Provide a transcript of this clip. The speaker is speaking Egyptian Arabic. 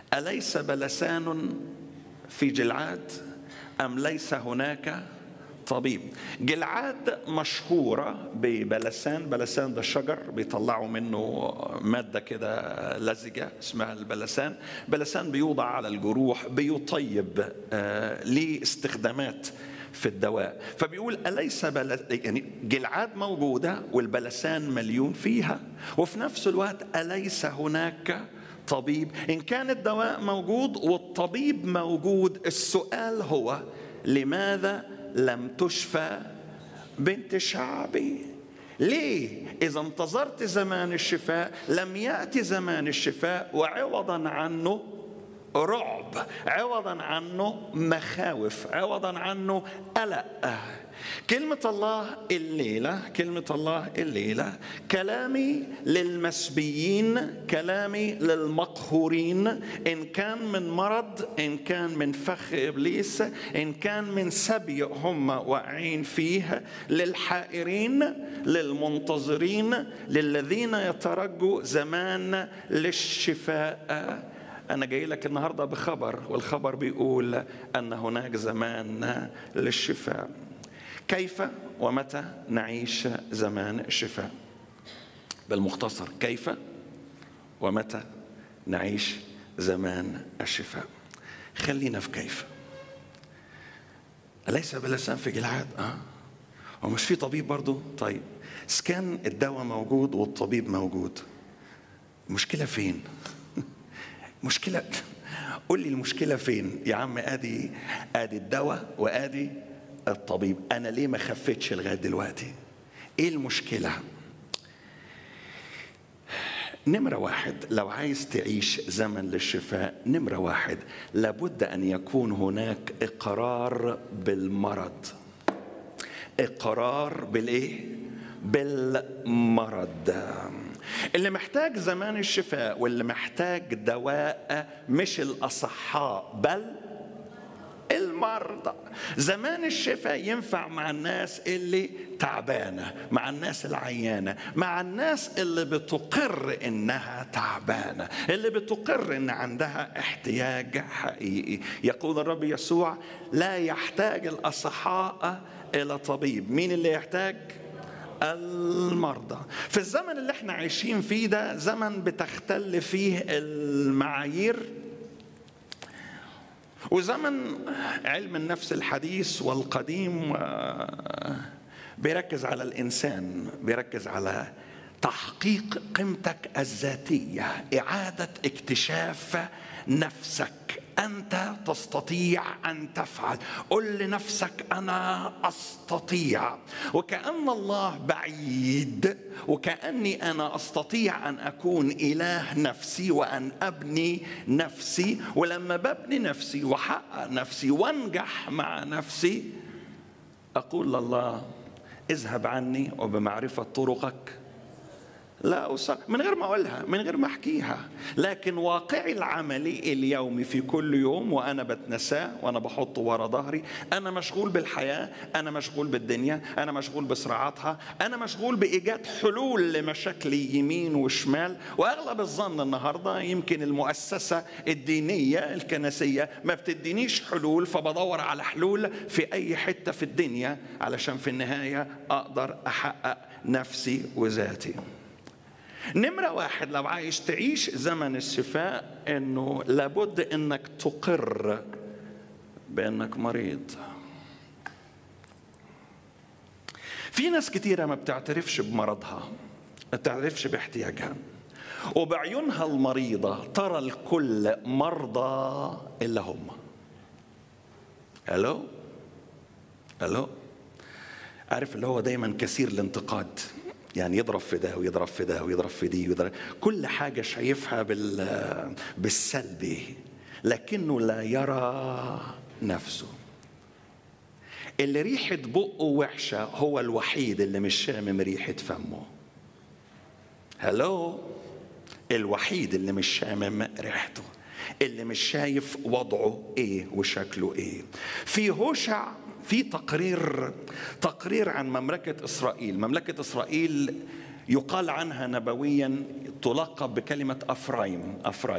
أليس بلسان في جلعاد أم ليس هناك طبيب جلعاد مشهورة ببلسان بلسان ده شجر بيطلعوا منه مادة كده لزجة اسمها البلسان بلسان بيوضع على الجروح بيطيب آه ليه استخدامات في الدواء فبيقول أليس بل... يعني جلعاد موجودة والبلسان مليون فيها وفي نفس الوقت أليس هناك طبيب إن كان الدواء موجود والطبيب موجود السؤال هو لماذا لم تشفى بنت شعبي ليه إذا انتظرت زمان الشفاء لم يأتي زمان الشفاء وعوضا عنه رعب عوضا عنه مخاوف عوضا عنه قلق كلمة الله الليلة كلمة الله الليلة كلامي للمسبيين كلامي للمقهورين إن كان من مرض إن كان من فخ إبليس إن كان من سبي هم واقعين فيه للحائرين للمنتظرين للذين يترجوا زمان للشفاء أنا جاي لك النهاردة بخبر والخبر بيقول أن هناك زمان للشفاء كيف ومتى نعيش زمان الشفاء بالمختصر كيف ومتى نعيش زمان الشفاء خلينا في كيف أليس بلسان في جلعاد أه ومش في طبيب برضو طيب كان الدواء موجود والطبيب موجود المشكلة فين مشكلة قول لي المشكلة فين يا عم ادي ادي الدواء وادي الطبيب انا ليه ما خفتش لغايه دلوقتي ايه المشكله نمرة واحد لو عايز تعيش زمن للشفاء نمرة واحد لابد أن يكون هناك إقرار بالمرض إقرار بالإيه؟ بالمرض اللي محتاج زمان الشفاء واللي محتاج دواء مش الأصحاء بل المرضى زمان الشفاء ينفع مع الناس اللي تعبانة مع الناس العيانة مع الناس اللي بتقر إنها تعبانة اللي بتقر إن عندها احتياج حقيقي يقول الرب يسوع لا يحتاج الأصحاء إلى طبيب مين اللي يحتاج المرضى في الزمن اللي احنا عايشين فيه ده زمن بتختل فيه المعايير وزمن علم النفس الحديث والقديم بيركز على الانسان بيركز على تحقيق قيمتك الذاتيه اعاده اكتشاف نفسك انت تستطيع ان تفعل قل لنفسك انا استطيع وكان الله بعيد وكاني انا استطيع ان اكون اله نفسي وان ابني نفسي ولما ببني نفسي واحقق نفسي وانجح مع نفسي اقول لله اذهب عني وبمعرفه طرقك لا أصر من غير ما أقولها من غير ما أحكيها لكن واقعي العملي اليومي في كل يوم وأنا بتنساه وأنا بحطه ورا ظهري أنا مشغول بالحياة أنا مشغول بالدنيا أنا مشغول بصراعاتها أنا مشغول بإيجاد حلول لمشاكلي يمين وشمال وأغلب الظن النهاردة يمكن المؤسسة الدينية الكنسية ما بتدينيش حلول فبدور على حلول في أي حتة في الدنيا علشان في النهاية أقدر أحقق نفسي وذاتي نمرة واحد لو عايز تعيش زمن الشفاء انه لابد انك تقر بانك مريض في ناس كتيرة ما بتعترفش بمرضها ما بتعترفش باحتياجها وبعيونها المريضة ترى الكل مرضى إلا هم ألو ألو عارف اللي هو دايما كثير الانتقاد يعني يضرب في ده ويضرب في ده ويضرب في دي ويضرب كل حاجة شايفها بال بالسلبي لكنه لا يرى نفسه اللي ريحة بقه وحشة هو الوحيد اللي مش شامم ريحة فمه هلو الوحيد اللي مش شامم ريحته اللي مش شايف وضعه ايه وشكله ايه في هوشع في تقرير تقرير عن مملكة إسرائيل مملكة إسرائيل يقال عنها نبويا تلقب بكلمة أفرايم أفرايم